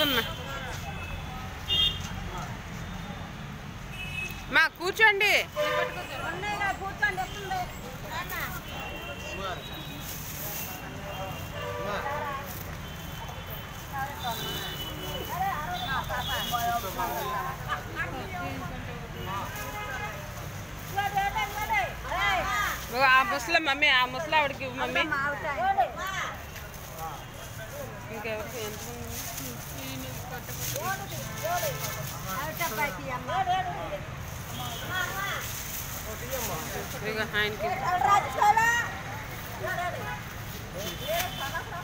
ఇదిగోమ్మా మా కూర్చోండి కూర్చోండి వస్తుంది ఇదిగో ఆ ముసలి మమ్మీ ఆ ముసలి ఆవిడకి ఇవ్వు మమ్మీ ఇంకెవరికి ఎంతమంది ఇదిగో ఆయనకి రాజు